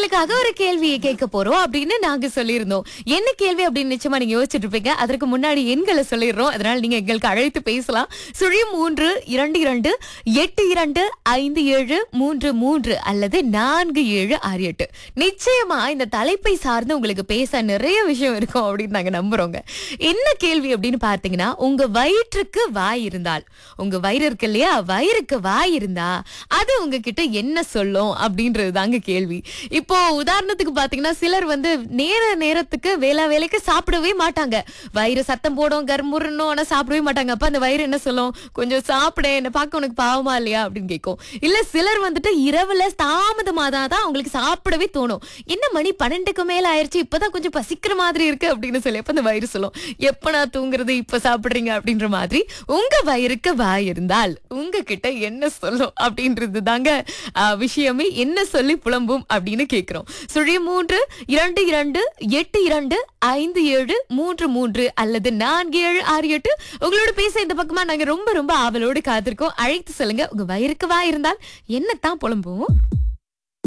உங்களுக்காக ஒரு கேள்வியை கேட்க போறோம் அப்படின்னு நாங்க சொல்லியிருந்தோம் என்ன கேள்வி அப்படின்னு நிச்சயமா நீங்க யோசிச்சுட்டு இருப்பீங்க அதற்கு முன்னாடி எண்களை சொல்லிடுறோம் அதனால நீங்க எங்களுக்கு அழைத்து பேசலாம் சுழி மூன்று இரண்டு இரண்டு எட்டு இரண்டு ஐந்து ஏழு மூன்று மூன்று அல்லது நான்கு ஏழு ஆறு எட்டு நிச்சயமா இந்த தலைப்பை சார்ந்து உங்களுக்கு பேச நிறைய விஷயம் இருக்கும் அப்படின்னு நாங்க நம்புறோங்க என்ன கேள்வி அப்படின்னு பார்த்தீங்கன்னா உங்க வயிற்றுக்கு வாய் இருந்தால் உங்க வயிறு இருக்கு இல்லையா வயிறுக்கு வாய் இருந்தா அது உங்ககிட்ட என்ன சொல்லும் அப்படின்றது தாங்க கேள்வி இப்போ உதாரணத்துக்கு பாத்தீங்கன்னா சிலர் வந்து நேர நேரத்துக்கு வேளா வேலைக்கு சாப்பிடவே மாட்டாங்க வயிறு சத்தம் போடும் கர்முறணும் ஆனா சாப்பிடவே மாட்டாங்க அப்ப அந்த வயிறு என்ன சொல்லும் கொஞ்சம் சாப்பிட என்ன பார்க்க உனக்கு பாவமா இல்லையா அப்படின்னு கேட்கும் இல்ல சிலர் வந்துட்டு இரவுல தாமதமா தான் அவங்களுக்கு சாப்பிடவே தோணும் என்ன மணி பன்னெண்டுக்கு மேல ஆயிருச்சு இப்பதான் கொஞ்சம் பசிக்கிற மாதிரி இருக்கு அப்படின்னு சொல்லி அப்ப அந்த வயிறு சொல்லும் எப்ப நான் தூங்குறது இப்ப சாப்பிடுறீங்க அப்படின்ற மாதிரி உங்க வயிறுக்கு வாய் இருந்தால் உங்ககிட்ட என்ன சொல்லும் அப்படின்றது தாங்க ஆஹ், விஷயமே என்ன சொல்லி புலம்பும் அப்படின்னு கேக்குறோம் சுழி மூன்று இரண்டு இரண்டு எட்டு இரண்டு ஐந்து ஏழு மூன்று மூன்று அல்லது நான்கு ஏழு ஆறு எட்டு உங்களோட பேச இந்த பக்கமா நாங்க ரொம்ப ரொம்ப ஆவலோடு காத்திருக்கோம் அழைத்து சொல்லுங்க உங்க வயிறுக்கு வாய் இருந்தால் என்னத்தான் புலம்புவோம்